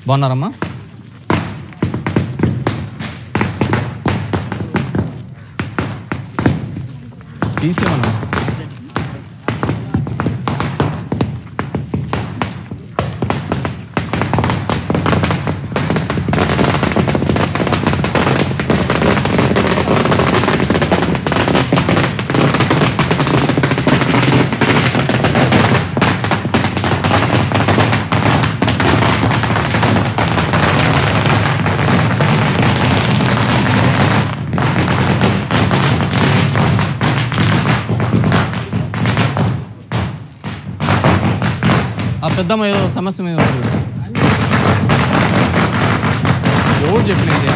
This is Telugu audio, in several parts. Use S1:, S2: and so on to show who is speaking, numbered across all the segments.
S1: బాగున్నారమ్మా తీసేమన్నా ఆ పెద్దమ్మ ఏదో సమస్య మీద ఉంది. ఎవరు చెప్పినది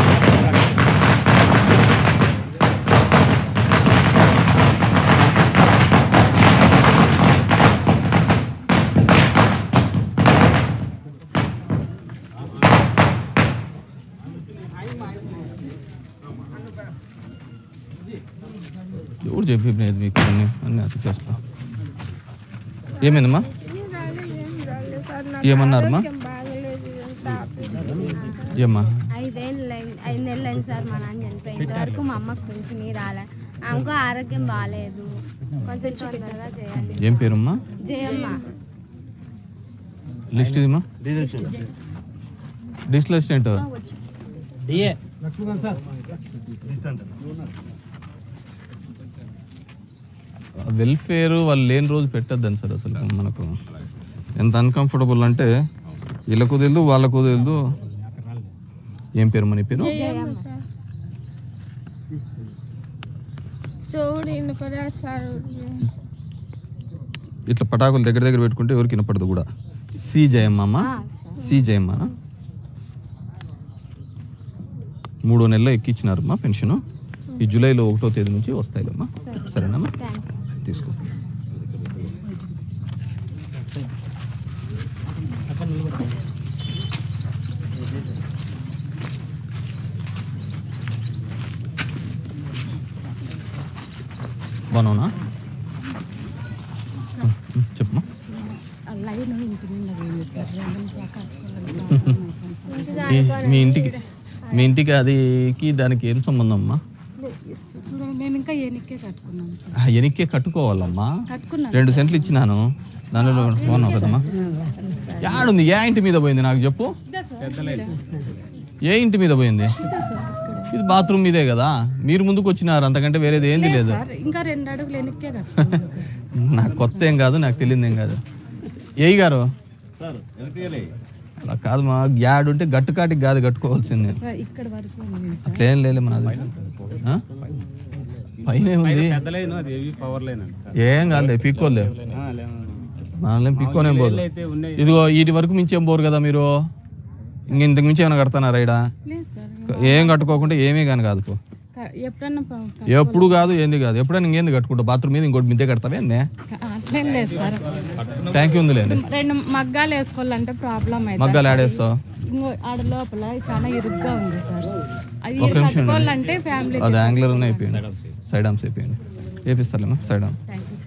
S1: ఎవరు చెప్పినది మీకు అన్ని అన్ని అతి చేస్తా ఏమైందమ్మా ఏమన్నారమ్మా ఏమ్మా
S2: ఐదేళ్ళు అయింది- ఐదు నెలలు అయింది సార్ మా నాన్న చనిపోయి ఇంతవరకు మా అమ్మకు కొంచెం రాలే ఆమెకు ఆరోగ్యం బాగాలేదు కొంచెం తొందరగా చేయాలి
S1: ఏం పేరమ్మా
S2: జయమ్మ
S1: లిస్ట్ ఇదిమా లిస్ట్ లిస్ట్ ఏంటో వెల్ఫేర్ వాళ్ళు లేని రోజు పెట్టద్దని సార్ అసలు మనకు ఎంత అన్కంఫర్టబుల్ అంటే వీళ్ళకు తెలియదు వాళ్ళకు తెలియదు ఏం పేరు మన పేరు ఇట్లా పటాకులు దగ్గర దగ్గర పెట్టుకుంటే ఎవరికి వినపడదు కూడా సి జయమ్మ అమ్మ సి జయమ్మ మూడో నెలలో ఎక్కించినారమ్మా పెన్షన్ ఈ జూలైలో ఒకటో తేదీ నుంచి వస్తాయిలమ్మా సరేనమ్మా తీసుకో బాగున్నావునా చెప్పమ్మా ఈ- మీ ఇంటికి మీ ఇంటికి అదికి దానికి ఏం సంబంధం అమ్మా
S3: నేను ఇంకా ఎనికే కట్టుకున్నాను సార్
S1: ఆ, ఎనిక్కే కట్టుకోవాలమ్మా
S3: కట్టుకున్నాను
S1: రెండు సెంట్లు ఇచ్చినాను దానిలో బాగున్నావు కదమ్మా యాడుంది ఏ ఇంటి మీద పోయింది నాకు చెప్పు ఏ ఇంటి మీద పోయింది ఇది బాత్రూమ్ మీదే కదా మీరు ముందుకు వచ్చినారు అంతకంటే వేరేది ఏంది లేదు
S3: సార్ ఇంకా రెండు అడుగులు ఎనికే కట్టుకున్నాను సార్
S1: నాకు కొత్త ఏం కాదు నాకు తెలియదు ఏం కాదు ఏయి గారు అలా కాదు మా గ్యాడ్ ఉంటే గట్టుకాటికి కాదు కట్టుకోవాల్సింది
S3: సార్ ఇక్కడ వరకు ఉంది సార్
S1: అట్లేం లేదు మనది ఆ? పైన ఏముంది
S4: పెద్దలైన అది ఏవి పవర్ లైన్ అండి సార్
S1: ఏం కాదులే పీక్కోలే
S4: ఆ, లేవు.
S1: మనల్ని పీక్కోనేం పోదు
S4: అయితే ఉన్నాయి
S1: ఇదిగో వీటి వరకు మించి ఏం పోరు కదా మీరు ఇంక ఇంతకు మించి ఏమైనా కడతానారా ఈడ
S3: లేదు సార్
S1: ఏం కట్టుకోకుండా ఏమీ కానీ కాదు పో
S3: క- ఎప్పుడన్నా ప- క-
S1: ఎప్పుడు కాదు ఏంది కాదు ఎప్పుడైనా ఇంకేంది కట్టుకుంటా బాత్రూమ్ మీద ఇంకోటి మింతే కడతావే ఏంది
S3: క- అట్లేం లేదు సార్
S1: ట్యాంక్ ఉందిలేండి
S3: రెండు మగ్గాలు వేసుకోవాలంటే ప్రాబ్లం అయితే
S1: మగ్గాలు ఆడేస్తావు
S3: ఇంకో ఆడ లోపల చాలా ఇరుగ్గా ఉంది సార్ అది
S1: ఒక నిమిషం
S3: కట్టుకోవాలంటే ఫ్యామిలీ
S1: అది యాంగ్లర్ అయిపోయింది సైడ్ ఆర్మ్స్ అయిపోయింది వేపిస్తాలేమా సైడ్ ఆర్మ్
S3: థ్యాంక్ యూ